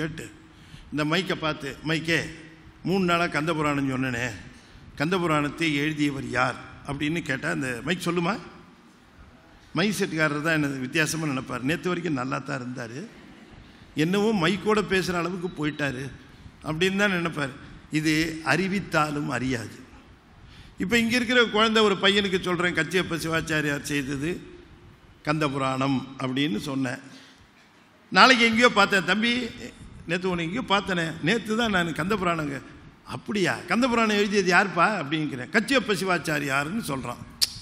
கேட்டு இந்த மைக்கை பார்த்து மைக்கே மூணு நாளாக கந்த புராணம் சொன்னனே கந்த புராணத்தை எழுதியவர் யார் அப்படின்னு கேட்டால் அந்த மைக் சொல்லுமா மைக் செட்டுக்காரர் தான் என்ன வித்தியாசமாக நினைப்பார் நேற்று வரைக்கும் நல்லா தான் இருந்தார் என்னவோ மைக்கோட பேசுகிற அளவுக்கு போயிட்டாரு அப்படின்னு தான் நினைப்பார் இது அறிவித்தாலும் அறியாது இப்போ இங்கே இருக்கிற குழந்தை ஒரு பையனுக்கு சொல்கிறேன் கச்சியப்ப சிவாச்சாரியார் செய்தது கந்த புராணம் அப்படின்னு சொன்னேன் நாளைக்கு எங்கேயோ பார்த்தேன் தம்பி நேற்று உன்னை எங்கேயோ பார்த்தனே நேற்று தான் நான் கந்த புராணங்க அப்படியா கந்த புராணம் எழுதியது யாருப்பா அப்படிங்கிறேன் கச்சியப்ப சிவாச்சாரியார்னு சொல்கிறான்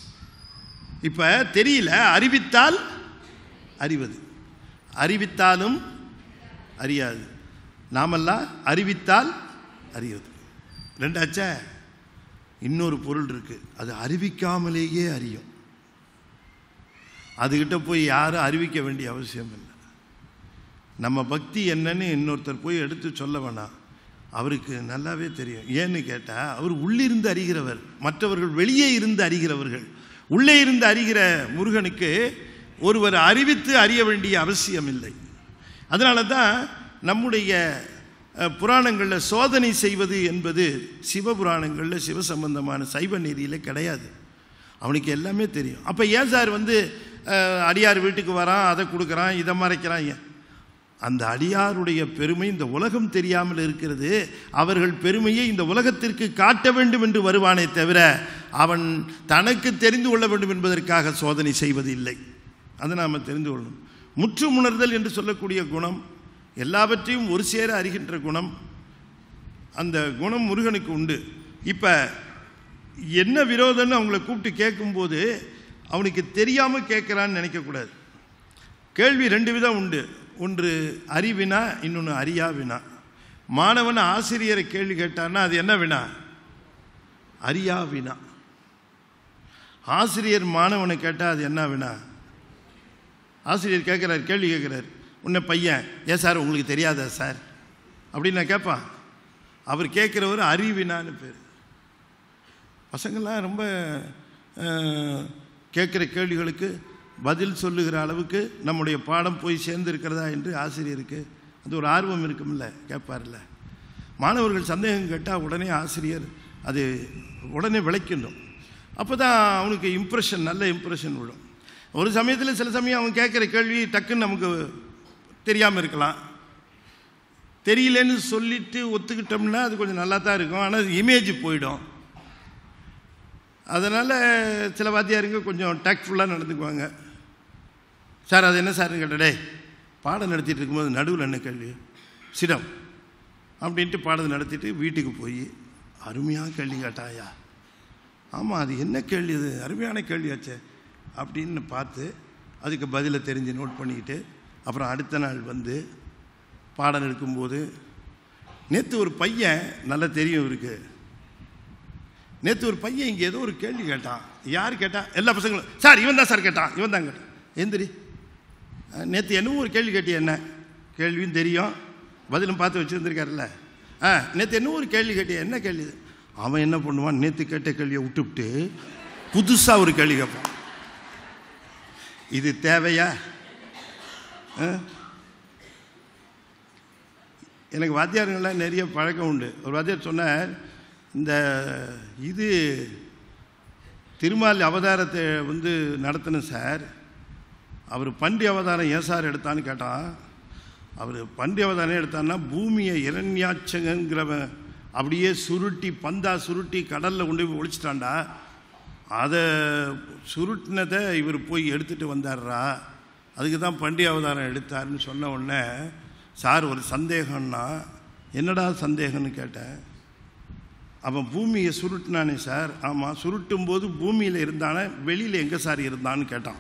இப்போ தெரியல அறிவித்தால் அறிவது அறிவித்தாலும் அறியாது நாமெல்லாம் அறிவித்தால் அறிவது ரெண்டாச்சா இன்னொரு பொருள் இருக்கு அது அறிவிக்காமலேயே அறியும் அதுகிட்ட போய் யாரும் அறிவிக்க வேண்டிய அவசியம் இல்லை நம்ம பக்தி என்னன்னு இன்னொருத்தர் போய் எடுத்து சொல்ல வேணாம் அவருக்கு நல்லாவே தெரியும் ஏன்னு கேட்டால் அவர் உள்ளிருந்து அறிகிறவர் மற்றவர்கள் வெளியே இருந்து அறிகிறவர்கள் உள்ளே இருந்து அறிகிற முருகனுக்கு ஒருவர் அறிவித்து அறிய வேண்டிய அவசியம் இல்லை அதனால தான் நம்முடைய அஹ், புராணங்களில் சோதனை செய்வது என்பது சிவபுராணங்களில் சிவ சம்பந்தமான சைவ நெறியில் கிடையாது அவனுக்கு எல்லாமே தெரியும் அப்போ ஏன் சார் வந்து அஹ், அடியார் வீட்டுக்கு வரான் அதை கொடுக்குறான் இதை மறைக்கிறான் ஏன் அந்த அடியாருடைய பெருமை இந்த உலகம் தெரியாமல் இருக்கிறது அவர்கள் பெருமையை இந்த உலகத்திற்கு காட்ட வேண்டும் என்று வருவானே தவிர அவன் தனக்கு தெரிந்து கொள்ள வேண்டும் என்பதற்காக சோதனை செய்வது இல்லை அதை நாம் தெரிந்து கொள்ளணும் முற்றும் உணர்தல் என்று சொல்லக்கூடிய குணம் எல்லாவற்றையும் ஒரு சேர அறிகின்ற குணம் அந்த குணம் முருகனுக்கு உண்டு இப்போ என்ன விரோதம்னு அவங்கள கூப்பிட்டு கேட்கும்போது அவனுக்கு தெரியாமல் கேட்குறான்னு நினைக்கக்கூடாது கேள்வி ரெண்டு விதம் உண்டு ஒன்று அறிவினா இன்னொன்று அறியா வினா மாணவன் ஆசிரியரை கேள்வி கேட்டான்னா அது என்ன வினா அறியா வினா ஆசிரியர் மாணவனை கேட்டால் அது என்ன வினா ஆசிரியர் கேட்குறாரு கேள்வி கேட்குறாரு உன்னை பையன் ஏன் சார் உங்களுக்கு தெரியாதா சார் அப்படின்னு நான் கேட்பான் அவர் கேட்குறவர் அறிவினான்னு பேர் பசங்கள்லாம் ரொம்ப அஹ், கேட்குற கேள்விகளுக்கு பதில் சொல்லுகிற அளவுக்கு நம்முடைய பாடம் போய் சேர்ந்திருக்கிறதா என்று ஆசிரியருக்கு அது ஒரு ஆர்வம் இருக்கும்ல கேட்பார்ல மாணவர்கள் சந்தேகம் கேட்டால் உடனே ஆசிரியர் அது உடனே விளக்கணும் அப்போ தான் அவனுக்கு இம்ப்ரெஷன் நல்ல இம்ப்ரெஷன் விழும் ஒரு சமயத்தில் சில சமயம் அவன் கேட்குற கேள்வி டக்குன்னு நமக்கு தெரியாமல் இருக்கலாம் தெரியலன்னு சொல்லிட்டு ஒத்துக்கிட்டோம்னா அது கொஞ்சம் நல்லா தான் இருக்கும் ஆனால் இமேஜ் போயிடும் அதனால் சில வாத்தியாருங்க கொஞ்சம் டேக்ட்ஃபுல்லாக நடந்துக்குவாங்க சார் அது என்ன சார்னு கேட்டடே பாடம் நடத்திட்டு இருக்கும்போது நடுவில் என்ன கேள்வி சிடம் அப்படின்ட்டு பாடத்தை நடத்திட்டு வீட்டுக்கு போய் அருமையாக கேள்வி கேட்டாயா ஆமாம் அது என்ன கேள்வி இது அருமையான கேள்வியாச்சே அப்படின்னு பார்த்து அதுக்கு பதிலை தெரிஞ்சு நோட் பண்ணிக்கிட்டு அப்புறம் அடுத்த நாள் வந்து பாடம் எடுக்கும்போது நேற்று ஒரு பையன் நல்லா தெரியும் இருக்கு நேற்று ஒரு பையன் இங்கே ஏதோ ஒரு கேள்வி கேட்டான் யார் கேட்டா எல்லா பசங்களும் சார் இவன் தான் சார் கேட்டான் இவன் தான் கேட்டான் எந்திரி நேற்று என்னவோ ஒரு கேள்வி கேட்டி என்ன கேள்வியும் தெரியும் பதிலும் பார்த்து வச்சுருந்துருக்காருல்ல ஆ நேற்று என்னவோ ஒரு கேள்வி கேட்டிய என்ன கேள்வி இது? அவன் என்ன பண்ணுவான் நேற்று கேட்ட கேள்வியை விட்டுவிட்டு புதுசாக ஒரு கேள்வி கேட்பான் இது தேவையா ஆ? எனக்கு வாத்தியாருங்களாம் நிறைய பழக்கம் உண்டு ஒரு வாத்தியார் சொன்னார் இந்த இது திருமால் அவதாரத்தை வந்து நடத்தின சார் அவர் பண்டி அவதாரம் ஏன் சார் எடுத்தான்னு கேட்டான் அவர் பண்டி அவதாரம் எடுத்தான்னா பூமியை இரண்யாச்சங்கிறவன் அப்படியே சுருட்டி பந்தா சுருட்டி கடலில் கொண்டு போய் ஒழிச்சிட்டான்டா அதை சுருட்டினதை இவர் போய் எடுத்துட்டு வந்தார்ரா அதுக்கு தான் பண்டி அவதாரம் எடுத்தாருன்னு சொன்ன உடனே சார் ஒரு சந்தேகம்னா என்னடா சந்தேகம்னு கேட்டேன் அவன் பூமியை சுருட்டினானே சார் ஆமாம் சுருட்டும் போது பூமியில் இருந்தானே வெளியில் எங்கே சார் இருந்தான்னு கேட்டான்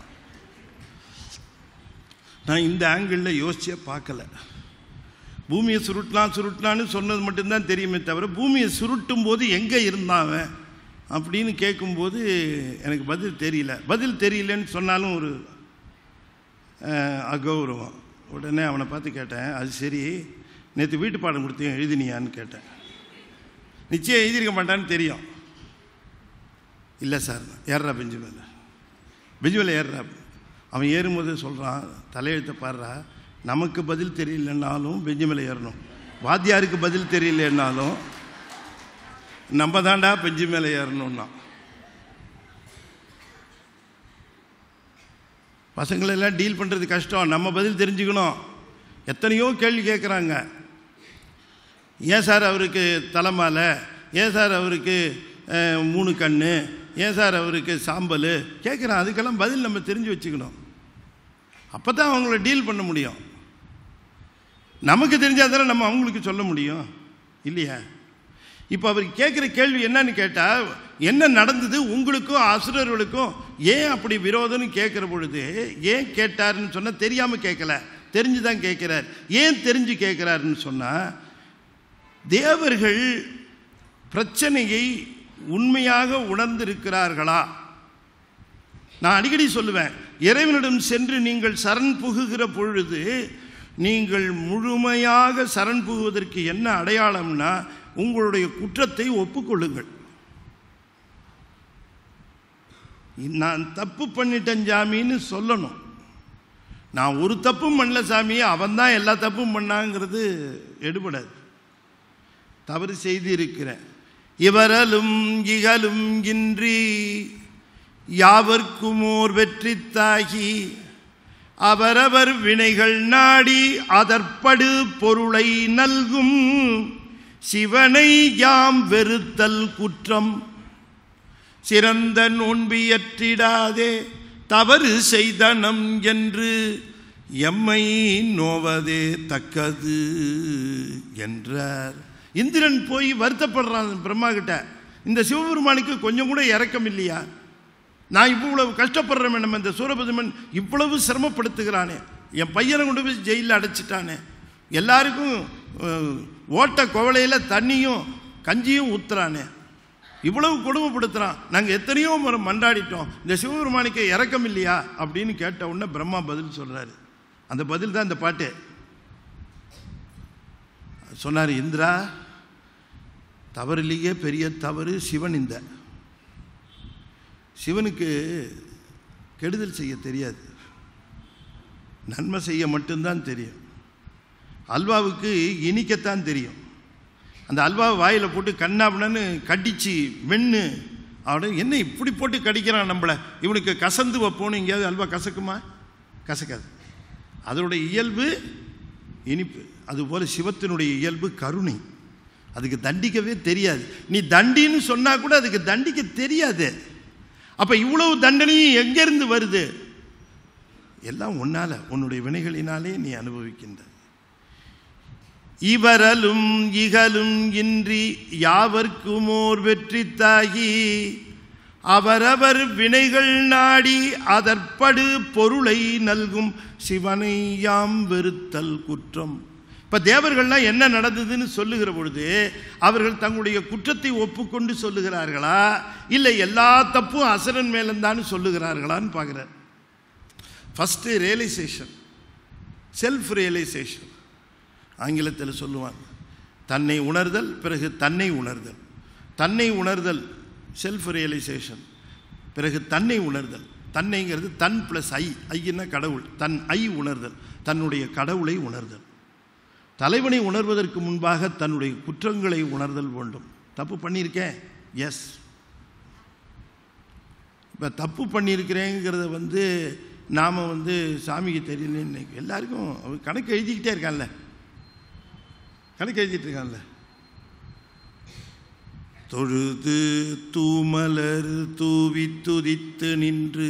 நான் இந்த ஆங்கிளில் யோசிச்சே பார்க்கல பூமியை சுருட்டலாம் சுருட்டலான்னு சொன்னது மட்டும்தான் தெரியுமே தவிர பூமியை சுருட்டும் போது எங்கே இருந்தான் அவன் அப்படின்னு கேட்கும்போது எனக்கு பதில் தெரியல பதில் தெரியலன்னு சொன்னாலும் ஒரு அஹ், அகௌரவம் உடனே அவனை பார்த்து கேட்டேன் அது சரி நேற்று வீட்டு பாடம் கொடுத்தேன் எழுதினியான்னு கேட்டேன் நிச்சயம் எழுதியிருக்க மாட்டான்னு தெரியும் இல்லை சார் ஏறுறா பெஞ்சு மேலே பெஞ்சு மேலே ஏறுறா அவன் ஏறும்போது சொல்கிறான் தலையெழுத்த பாடுறா நமக்கு பதில் தெரியலனாலும் பெஞ்சு மேலே ஏறணும் வாத்தியாருக்கு பதில் தெரியலனாலும் நம்ம தாண்டா பெஞ்சு மேலே ஏறணும்னா பசங்களெல்லாம் டீல் பண்ணுறது கஷ்டம் நம்ம பதில் தெரிஞ்சுக்கணும் எத்தனையோ கேள்வி கேட்குறாங்க ஏன் சார் அவருக்கு தலைமாலை ஏன் சார் அவருக்கு அஹ், மூணு கண்ணு ஏன் சார் அவருக்கு சாம்பல் கேட்குறான் அதுக்கெல்லாம் பதில் நம்ம தெரிஞ்சு வச்சுக்கணும் அப்போ தான் அவங்கள டீல் பண்ண முடியும் நமக்கு தெரிஞ்சால் தானே நம்ம அவங்களுக்கு சொல்ல முடியும் இல்லையா இப்போ அவர் கேட்குற கேள்வி என்னன்னு கேட்டால் என்ன நடந்தது உங்களுக்கும் அசுரர்களுக்கும் ஏன் அப்படி விரோதம்னு கேட்குற பொழுது ஏன் கேட்டாருன்னு சொன்னால் தெரியாமல் கேட்கல தெரிஞ்சு தான் கேட்குறார் ஏன் தெரிஞ்சு கேட்குறாருன்னு சொன்னால் தேவர்கள் பிரச்சனையை உண்மையாக உணர்ந்திருக்கிறார்களா நான் அடிக்கடி சொல்லுவேன் இறைவனிடம் சென்று நீங்கள் சரண் புகுகிற பொழுது நீங்கள் முழுமையாக சரண் புகுவதற்கு என்ன அடையாளம்னா உங்களுடைய குற்றத்தை ஒப்புக்கொள்ளுங்கள் நான் தப்பு பண்ணிட்டேன் சாமின்னு சொல்லணும் நான் ஒரு தப்பும் பண்ணல சாமி அவன் தான் எல்லா தப்பும் பண்ணாங்கிறது எடுபடாது தவறு செய்திருக்கிறேன் இவரலும் இகலும் இன்றி யாவர்க்குமோர் வெற்றித்தாகி அவரவர் வினைகள் நாடி அதற்படு பொருளை நல்கும் சிவனை யாம் வெறுத்தல் குற்றம் சிறந்த நோன்பியற்றிடாதே தவறு செய்தனம் என்று எம்மை நோவதே தக்கது என்றார் இந்திரன் போய் வருத்தப்படுறான் பிரம்மா கிட்ட இந்த சிவபெருமானுக்கு கொஞ்சம் கூட இறக்கம் இல்லையா நான் இவ்வளவு கஷ்டப்படுறேன் நம்ம இந்த சூரபதுமன் இவ்வளவு சிரமப்படுத்துகிறானே என் பையனை கொண்டு போய் ஜெயிலில் அடைச்சிட்டானே எல்லாருக்கும் அஹ், ஓட்ட குவளையில் தண்ணியும் கஞ்சியும் ஊத்துறானே இவ்வளவு கொடுமைப்படுத்துறான் நாங்கள் எத்தனையோ முறை மன்றாடிட்டோம் இந்த சிவபெருமானுக்கு இறக்கம் இல்லையா அப்படின்னு கேட்ட உடனே பிரம்மா பதில் சொல்றாரு அந்த பதில் தான் இந்த பாட்டு சொன்னார் இந்திரா தவறிலேயே பெரிய தவறு சிவன் இந்த சிவனுக்கு கெடுதல் செய்ய தெரியாது நன்மை செய்ய மட்டும்தான் தெரியும் அல்வாவுக்கு இனிக்கத்தான் தெரியும் அந்த அல்வாவை வாயில் போட்டு கண்ணாபுனன்னு கடிச்சு மென்று அவட என்ன இப்படி போட்டு கடிக்கிறான் நம்மளை இவனுக்கு கசந்து வைப்போன்னு எங்கேயாவது அல்வா கசக்குமா கசக்காது அதோட இயல்பு இனிப்பு அதுபோல சிவத்தினுடைய இயல்பு கருணை அதுக்கு தண்டிக்கவே தெரியாது நீ தண்டின்னு சொன்னா கூட அதுக்கு தண்டிக்க தெரியாது அப்ப இவ்வளவு தண்டனையும் எங்கிருந்து வருது எல்லாம் உன்னால உன்னுடைய வினைகளினாலே நீ அனுபவிக்கின்ற இவரலும் இகலும் இன்றி யாவர்க்குமோர் வெற்றி தாகி அவரவர் வினைகள் நாடி அதற்படு பொருளை நல்கும் சிவனை யாம் வெறுத்தல் குற்றம் இப்ப தேவர்கள்லாம் என்ன நடந்ததுன்னு சொல்லுகிற பொழுது அவர்கள் தங்களுடைய குற்றத்தை ஒப்புக்கொண்டு சொல்லுகிறார்களா இல்லை எல்லா தப்பும் அசுரன் மேலந்தான்னு சொல்லுகிறார்களான்னு பார்க்குறார் ஃபஸ்ட்டு ரியலைசேஷன் செல்ஃப் ரியலைசேஷன் ஆங்கிலத்தில் சொல்லுவாங்க தன்னை உணர்தல் பிறகு தன்னை உணர்தல் தன்னை உணர்தல் செல்ஃப் ரியலைசேஷன் பிறகு தன்னை உணர்தல் தன்னைங்கிறது தன் ப்ளஸ் ஐ ஐன்னா கடவுள் தன் ஐ உணர்தல் தன்னுடைய கடவுளை உணர்தல் தலைவனை உணர்வதற்கு முன்பாக தன்னுடைய குற்றங்களை உணர்தல் வேண்டும் தப்பு பண்ணியிருக்கேன் எஸ் இப்போ தப்பு பண்ணியிருக்கிறேங்கிறத வந்து நாம் வந்து சாமிக்கு தெரியலன்னு எல்லாருக்கும் அவர் கணக்கு எழுதிக்கிட்டே இருக்கான்ல கணக்கு எழுதிட்டு இருக்கான்ல தொழுது தூமலர் தூவி துதித்து நின்று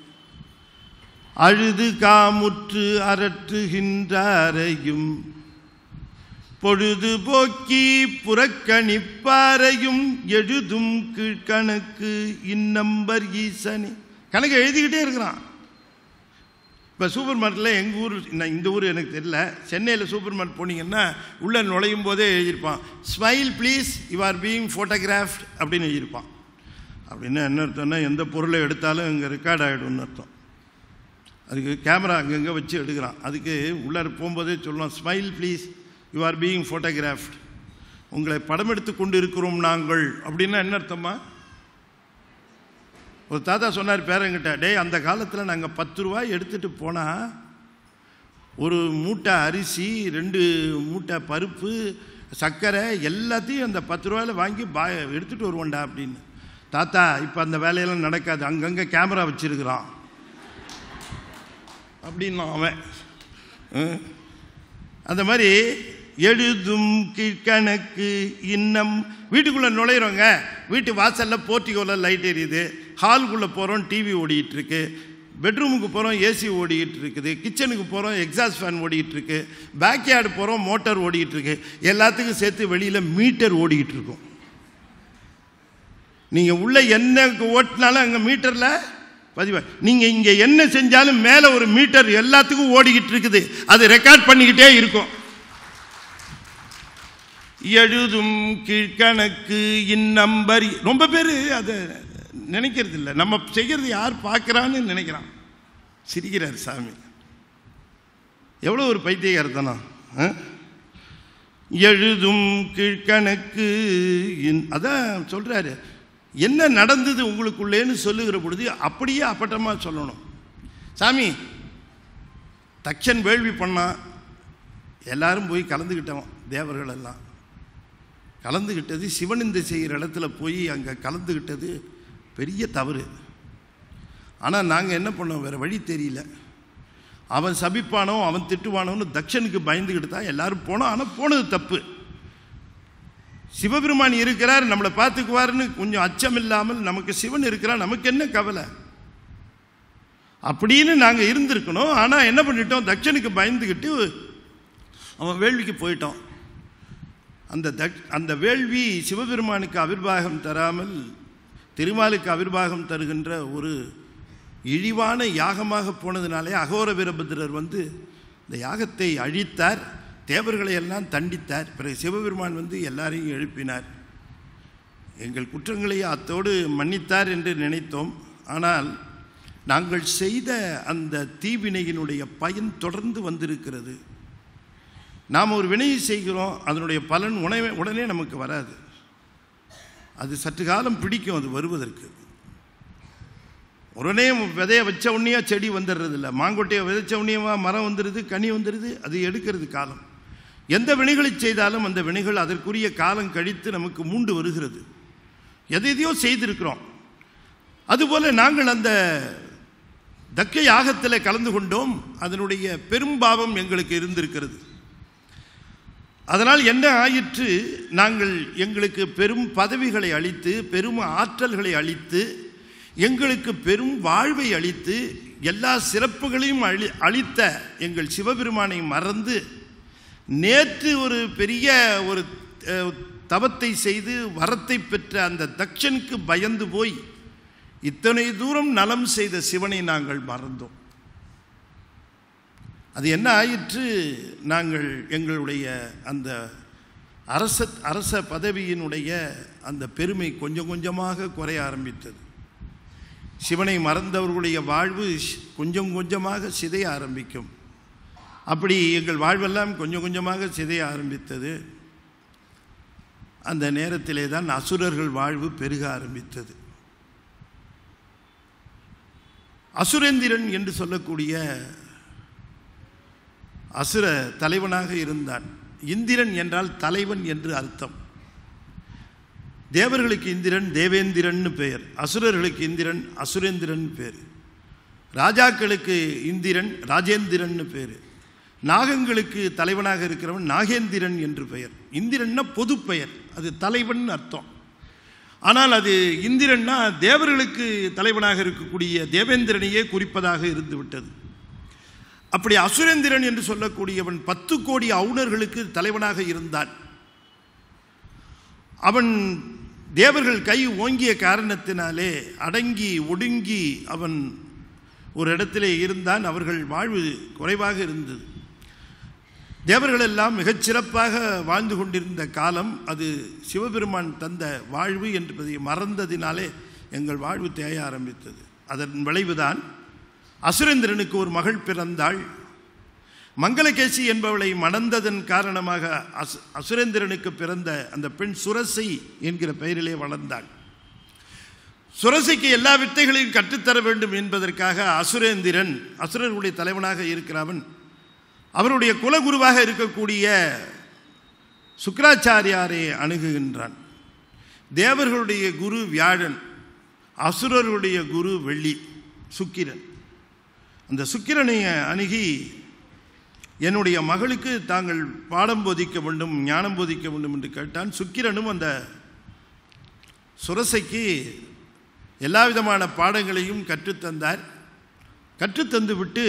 அழுது காமுற்று அரற்றுகின்றாரையும் பொழுது போக்கி புறக்கணிப்பாரையும் எழுதும் கீழ்கணக்கு இந்நம்பர் ஈசனே கணக்கு எழுதிக்கிட்டே இருக்கிறான் இப்போ சூப்பர் மார்க்கெட்டில் எங்கள் ஊர் நான் இந்த ஊர் எனக்கு தெரியல சென்னையில் சூப்பர் மார்க்கெட் போனீங்கன்னா உள்ளே நுழையும் போதே எழுதியிருப்பான் smile please you are being photographed அப்படின்னு எழுதியிருப்பான் அப்படின்னா என்ன அர்த்தம்னா எந்த பொருளை எடுத்தாலும் இங்கே ரெக்கார்ட் ஆகிடும்னு அர்த்தம் அதுக்கு கேமரா அங்கங்கே வச்சு எடுக்கிறான் அதுக்கு உள்ளே போகும்போதே சொல்லுவான் smile please you are being photographed உங்களை படம் எடுத்து கொண்டு இருக்கிறோம் நாங்கள் அப்படின்னா என்ன அர்த்தமா ஒரு தாத்தா சொன்னார் பேரங்கிட்ட டேய் அந்த காலத்தில் நாங்கள் பத்து ரூபாய் எடுத்துகிட்டு போனால் ஒரு மூட்டை அரிசி ரெண்டு மூட்டை பருப்பு சர்க்கரை எல்லாத்தையும் அந்த பத்து ரூபாயில் வாங்கி பா எடுத்துகிட்டு வருவோண்டா அப்படின்னு தாத்தா இப்போ அந்த வேலையெல்லாம் நடக்காது அங்கங்கே கேமரா வச்சிருக்கிறான் அப்படின்னு அவன் ம். அந்த மாதிரி எழுதும் கீழ்கணக்கு இன்னம் வீட்டுக்குள்ளே நுழையிறோங்க வீட்டு வாசலில் போர்ட்டிகோவில் லைட் எரியுது ஹாலுக்குள்ளே போகிறோம் டிவி ஓடிக்கிட்டு இருக்கு பெட்ரூமுக்கு போகிறோம் ஏசி ஓடிக்கிட்டு இருக்குது கிச்சனுக்கு போகிறோம் எக்ஸாஸ்ட் ஃபேன் ஓடிக்கிட்டு இருக்கு பேக்யார்டு போகிறோம் மோட்டார் ஓடிக்கிட்டு இருக்கு எல்லாத்துக்கும் சேர்த்து வெளியில் மீட்டர் ஓடிக்கிட்டு இருக்கும் நீங்கள் உள்ள என்ன ஓட்டினாலும் அங்கே மீட்டரில் பதிவா நீங்கள் இங்கே என்ன செஞ்சாலும் மேலே ஒரு மீட்டர் எல்லாத்துக்கும் ஓடிக்கிட்டு இருக்குது அது ரெக்கார்ட் பண்ணிக்கிட்டே இருக்கும் எழுதும் கீழ்கணக்கு இந்நம்பரி ரொம்ப பேர் அதை நினைக்கிறது இல்லை நம்ம செய்கிறது யார் பார்க்குறான்னு நினைக்கிறான் சிரிக்கிறார் சாமி எவ்வளோ ஒரு பைத்தியகாரத்தனம் ஆ? எழுதும் கீழ்கணக்கு இன்- அதான் சொல்றாரு என்ன நடந்தது உங்களுக்குள்ளேன்னு சொல்லுகிற பொழுது அப்படியே அப்பட்டமா சொல்லணும் சாமி தக்ஷன் வேள்வி பண்ணான் எல்லாரும் போய் கலந்துக்கிட்டோம் தேவர்கள் எல்லாம் கலந்துக்கிட்டது சிவனிந்த செய்கிற இடத்துல போய் அங்கே கலந்துக்கிட்டது பெரிய தவறு ஆனால் நாங்கள் என்ன பண்ணோம் வேறு வழி தெரியல அவன் சபிப்பானோ அவன் திட்டுவானோன்னு தக்ஷனுக்கு பயந்துக்கிட்டு தான் எல்லாரும் போனோம் ஆனால் போனது தப்பு சிவபெருமான் இருக்கிறார் நம்மளை பார்த்துக்குவாருன்னு கொஞ்சம் அச்சம் இல்லாமல் நமக்கு சிவன் இருக்கிறார் நமக்கு என்ன கவலை அப்படின்னு நாங்கள் இருந்திருக்கணும் ஆனால் என்ன பண்ணிட்டோம் தக்ஷனுக்கு பயந்துக்கிட்டு அவன் வேள்விக்கு போயிட்டோம் அந்த தக் அந்த வேள்வி சிவபெருமானுக்கு அவிர்வாகம் தராமல் திருமாலுக்கு அவிர்வாகம் தருகின்ற ஒரு இழிவான யாகமாக போனதுனாலே அகோர வீரபத்திரர் வந்து இந்த யாகத்தை அழித்தார் தேவர்களை எல்லாம் தண்டித்தார் பிறகு சிவபெருமான் வந்து எல்லாரையும் எழுப்பினார் எங்கள் குற்றங்களை அத்தோடு மன்னித்தார் என்று நினைத்தோம் ஆனால் நாங்கள் செய்த அந்த தீவினையினுடைய பயன் தொடர்ந்து வந்திருக்கிறது நாம் ஒரு வினையை செய்கிறோம் அதனுடைய பலன் உடனே உடனே நமக்கு வராது அது சற்று காலம் பிடிக்கும் அது வருவதற்கு உடனே விதைய வச்ச உடனே செடி வந்துடுறது இல்லை மாங்கொட்டையை விதைச்ச உடனேவா மரம் வந்துடுது கனி வந்துடுது அது எடுக்கிறது காலம் எந்த வினைகளை செய்தாலும் அந்த வினைகள் அதற்குரிய காலம் கழித்து நமக்கு மூண்டு வருகிறது எதை எதையோ செய்திருக்கிறோம் அதுபோல நாங்கள் அந்த தக்க யாகத்தில் கலந்து கொண்டோம் அதனுடைய பெரும்பாவம் எங்களுக்கு இருந்திருக்கிறது அதனால் என்ன ஆயிற்று நாங்கள் எங்களுக்கு பெரும் பதவிகளை அளித்து பெரும் ஆற்றல்களை அளித்து எங்களுக்கு பெரும் வாழ்வை அளித்து எல்லா சிறப்புகளையும் அளி அளித்த எங்கள் சிவபெருமானை மறந்து நேற்று ஒரு பெரிய ஒரு அஹ், தவத்தை செய்து வரத்தை பெற்ற அந்த தக்ஷனுக்கு பயந்து போய் இத்தனை தூரம் நலம் செய்த சிவனை நாங்கள் மறந்தோம் அது என்ன ஆயிற்று நாங்கள் எங்களுடைய அந்த அரச அரச பதவியினுடைய அந்த பெருமை கொஞ்சம் கொஞ்சமாக குறைய ஆரம்பித்தது சிவனை மறந்தவர்களுடைய வாழ்வு ஷ்- கொஞ்சம் கொஞ்சமாக சிதைய ஆரம்பிக்கும் அப்படி எங்கள் வாழ்வெல்லாம் கொஞ்சம் கொஞ்சமாக சிதைய ஆரம்பித்தது அந்த நேரத்திலே தான் அசுரர்கள் வாழ்வு பெருக ஆரம்பித்தது அசுரேந்திரன் என்று சொல்லக்கூடிய அசுர தலைவனாக இருந்தான் இந்திரன் என்றால் தலைவன் என்று அர்த்தம் தேவர்களுக்கு இந்திரன் தேவேந்திரன்னு பெயர் அசுரர்களுக்கு இந்திரன் அசுரேந்திரன் பேர் ராஜாக்களுக்கு இந்திரன் ராஜேந்திரன்னு பேர் நாகங்களுக்கு தலைவனாக இருக்கிறவன் நாகேந்திரன் என்று பெயர் இந்திரன்னா பொது பெயர் அது தலைவன் அர்த்தம் ஆனால் அது இந்திரன்னா தேவர்களுக்கு தலைவனாக இருக்கக்கூடிய தேவேந்திரனையே குறிப்பதாக இருந்து விட்டது அப்படி அசுரேந்திரன் என்று சொல்லக்கூடியவன் பத்து கோடி அவுணர்களுக்கு தலைவனாக இருந்தான் அவன் தேவர்கள் கை ஓங்கிய காரணத்தினாலே அடங்கி ஒடுங்கி அவன் ஒரு இடத்திலே இருந்தான் அவர்கள் வாழ்வு குறைவாக இருந்தது தேவர்கள் எல்லாம் மிகச்சிறப்பாக வாழ்ந்து கொண்டிருந்த காலம் அது சிவபெருமான் தந்த வாழ்வு என்பதை மறந்ததினாலே எங்கள் வாழ்வு தேய ஆரம்பித்தது அதன் விளைவுதான் அசுரேந்திரனுக்கு ஒரு மகள் பிறந்தாள் மங்களகேசி என்பவளை மணந்ததன் காரணமாக அசு அசுரேந்திரனுக்கு பிறந்த அந்த பெண் சுரசை என்கிற பெயரிலே வளர்ந்தாள் சுரசைக்கு எல்லா வித்தைகளையும் கற்றுத்தர வேண்டும் என்பதற்காக அசுரேந்திரன் அசுரர்களுடைய தலைவனாக இருக்கிறவன் அவருடைய குலகுருவாக இருக்கக்கூடிய சுக்கராச்சாரியாரை அணுகுகின்றான் தேவர்களுடைய குரு வியாழன் அசுரர்களுடைய குரு வெள்ளி சுக்கிரன் அந்த சுக்கிரனை அணுகி என்னுடைய மகளுக்கு தாங்கள் பாடம் போதிக்க வேண்டும் ஞானம் போதிக்க வேண்டும் என்று கேட்டான் சுக்கிரனும் அந்த சுரசைக்கு எல்லா விதமான பாடங்களையும் கற்றுத்தந்தார் கற்றுத்தந்து விட்டு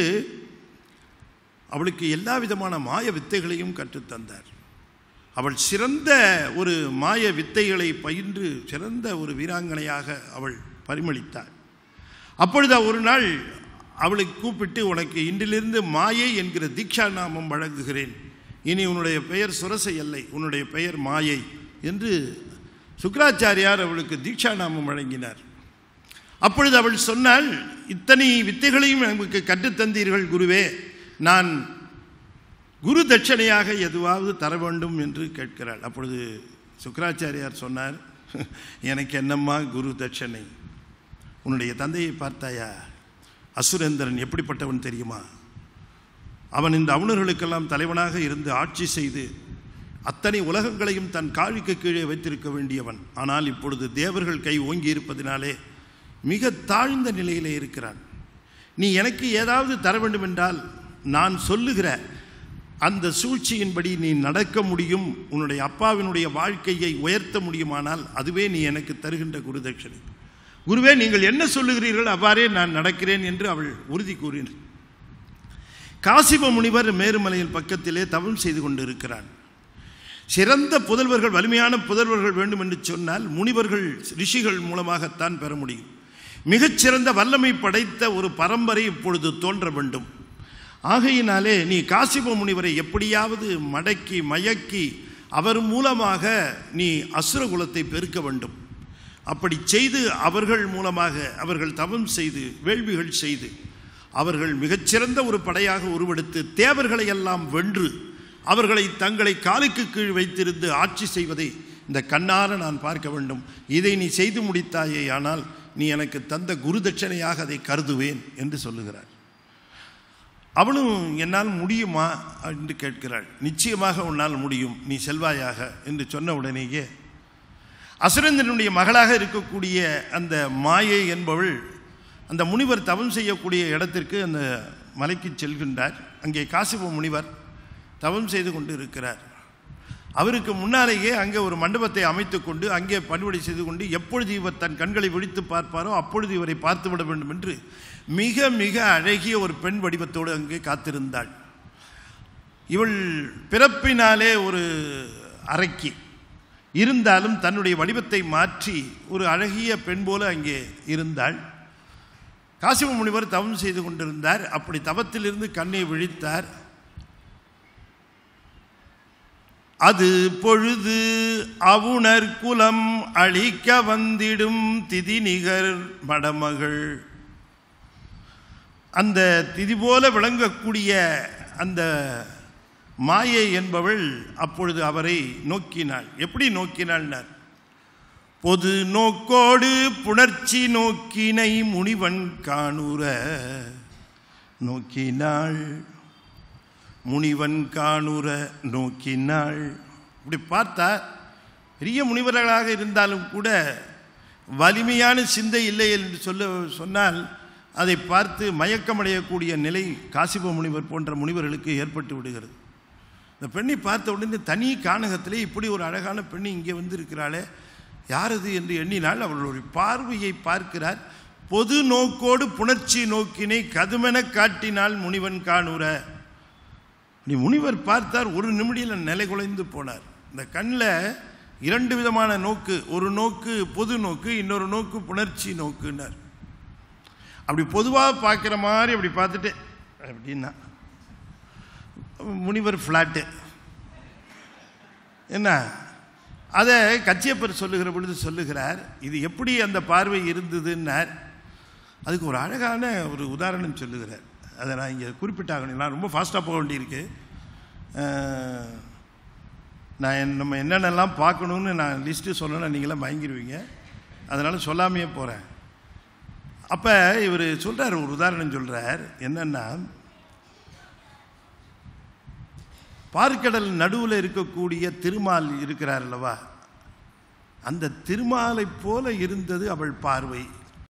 அவளுக்கு எல்லா விதமான மாய வித்தைகளையும் கற்றுத்தந்தார் அவள் சிறந்த ஒரு மாய வித்தைகளை பயின்று சிறந்த ஒரு வீராங்கனையாக அவள் பரிமளித்தாள் அப்பொழுது ஒரு நாள் அவளை கூப்பிட்டு உனக்கு இன்றிலிருந்து மாயை என்கிற தீக்ஷா நாமம் வழங்குகிறேன் இனி உன்னுடைய பெயர் சுரசை அல்லை உன்னுடைய பெயர் மாயை என்று சுக்கராச்சாரியார் அவளுக்கு தீக்ஷா நாமம் வழங்கினார் அப்பொழுது அவள் சொன்னாள் இத்தனை வித்தைகளையும் நமக்கு கற்றுத்தந்தீர்கள் குருவே நான் குரு தட்சணையாக எதுவாவது தர வேண்டும் என்று கேட்கிறாள் அப்பொழுது சுக்கராச்சாரியார் சொன்னார் எனக்கு என்னம்மா குரு தட்சணை உன்னுடைய தந்தையை பார்த்தாயா அசுரேந்திரன் எப்படிப்பட்டவன் தெரியுமா அவன் இந்த அவுணர்களுக்கெல்லாம் தலைவனாக இருந்து ஆட்சி செய்து அத்தனை உலகங்களையும் தன் காலுக்கு கீழே வைத்திருக்க வேண்டியவன் ஆனால் இப்பொழுது தேவர்கள் கை ஓங்கி இருப்பதினாலே மிக தாழ்ந்த நிலையிலே இருக்கிறான் நீ எனக்கு ஏதாவது தர வேண்டும் என்றால் நான் சொல்லுகிற அந்த சூழ்ச்சியின்படி நீ நடக்க முடியும் உன்னுடைய அப்பாவினுடைய வாழ்க்கையை உயர்த்த முடியுமானால் அதுவே நீ எனக்கு தருகின்ற குருதட்சணை குருவே நீங்கள் என்ன சொல்லுகிறீர்கள் அவ்வாறே நான் நடக்கிறேன் என்று அவள் உறுதி கூறினார் காசிப முனிவர் மேருமலையின் பக்கத்திலே தவம் செய்து கொண்டிருக்கிறான் சிறந்த புதல்வர்கள் வலிமையான புதல்வர்கள் வேண்டும் என்று சொன்னால் முனிவர்கள் ரிஷிகள் மூலமாகத்தான் பெற முடியும் மிகச்சிறந்த வல்லமை படைத்த ஒரு பரம்பரை இப்பொழுது தோன்ற வேண்டும் ஆகையினாலே நீ காசிப முனிவரை எப்படியாவது மடக்கி மயக்கி அவர் மூலமாக நீ அசுர குலத்தை பெருக்க வேண்டும் அப்படி செய்து அவர்கள் மூலமாக அவர்கள் தவம் செய்து வேள்விகள் செய்து அவர்கள் மிகச்சிறந்த ஒரு படையாக உருவெடுத்து தேவர்களை எல்லாம் வென்று அவர்களை தங்களை காலுக்கு கீழ் வைத்திருந்து ஆட்சி செய்வதை இந்த கண்ணார நான் பார்க்க வேண்டும் இதை நீ செய்து முடித்தாயே ஆனால் நீ எனக்கு தந்த குரு தட்சணையாக அதை கருதுவேன் என்று சொல்லுகிறார் அவளும் என்னால் முடியுமா என்று கேட்கிறாள் நிச்சயமாக உன்னால் முடியும் நீ செல்வாயாக என்று சொன்ன உடனேயே அசுரந்தனுடைய மகளாக இருக்கக்கூடிய அந்த மாயை என்பவள் அந்த முனிவர் தவம் செய்யக்கூடிய இடத்திற்கு அந்த மலைக்கு செல்கின்றார் அங்கே காசிப முனிவர் தவம் செய்து கொண்டு இருக்கிறார் அவருக்கு முன்னாலேயே அங்கே ஒரு மண்டபத்தை அமைத்து கொண்டு அங்கே பணிவிடை செய்து கொண்டு எப்பொழுது இவர் தன் கண்களை விழித்து பார்ப்பாரோ அப்பொழுது இவரை பார்த்துவிட வேண்டும் என்று மிக மிக அழகிய ஒரு பெண் வடிவத்தோடு அங்கே காத்திருந்தாள் இவள் பிறப்பினாலே ஒரு அரைக்கி இருந்தாலும் தன்னுடைய வடிவத்தை மாற்றி ஒரு அழகிய பெண் போல அங்கே இருந்தாள் காசிம முனிவர் தவம் செய்து கொண்டிருந்தார் அப்படி தவத்திலிருந்து கண்ணை விழித்தார் அது பொழுது அவுணர் குலம் அழிக்க வந்திடும் திதிநிகர் மடமகள் அந்த திதி போல விளங்கக்கூடிய அந்த மாயை என்பவள் அப்பொழுது அவரை நோக்கினாள் எப்படி நோக்கினாள்னார் பொது நோக்கோடு புணர்ச்சி நோக்கினை முனிவன் காணுற நோக்கினாள் முனிவன் காணுற நோக்கினாள் இப்படி பார்த்தா பெரிய முனிவர்களாக இருந்தாலும் கூட வலிமையான சிந்தை இல்லை என்று சொல்ல சொன்னால் அதை பார்த்து மயக்கமடையக்கூடிய நிலை காசிப முனிவர் போன்ற முனிவர்களுக்கு ஏற்பட்டு விடுகிறது இந்த பெண்ணை பார்த்த உடனே தனி கானகத்திலே இப்படி ஒரு அழகான பெண்ணை இங்கே வந்து இருக்கிறாளே யார் அது என்று எண்ணினால் அவர்களுடைய பார்வையை பார்க்கிறார் பொது நோக்கோடு புணர்ச்சி நோக்கினை கதுமென காட்டினால் முனிவன் காணுற நீ முனிவர் பார்த்தார் ஒரு நிமிடியில் நிலை குலைந்து போனார் இந்த கண்ணில் இரண்டு விதமான நோக்கு ஒரு நோக்கு பொது நோக்கு இன்னொரு நோக்கு புணர்ச்சி நோக்குன்னார் அப்படி பொதுவாக பார்க்குற மாதிரி அப்படி பார்த்துட்டு அப்படின்னா முனிவர் ஃப்ளாட்டு என்ன அதை கச்சியப்பர் சொல்லுகிற பொழுது சொல்லுகிறார் இது எப்படி அந்த பார்வை இருந்ததுன்னார் அதுக்கு ஒரு அழகான ஒரு உதாரணம் சொல்லுகிறார் அதை நான் இங்கே குறிப்பிட்டாகணும் நான் ரொம்ப ஃபாஸ்ட்டாக போக வேண்டியிருக்கு அஹ், நான் என்- நம்ம என்னென்னலாம் பார்க்கணுன்னு நான் லிஸ்ட்டு சொல்லணும் நீங்களாம் பயங்கிருவீங்க அதனால் சொல்லாமையே போகிறேன் அப்போ இவர் சொல்கிறார் ஒரு உதாரணம் சொல்கிறார் என்னென்னா பார்க்கடல் நடுவில் இருக்கக்கூடிய திருமால் இருக்கிறார் அல்லவா அந்த திருமாலைப் போல இருந்தது அவள் பார்வை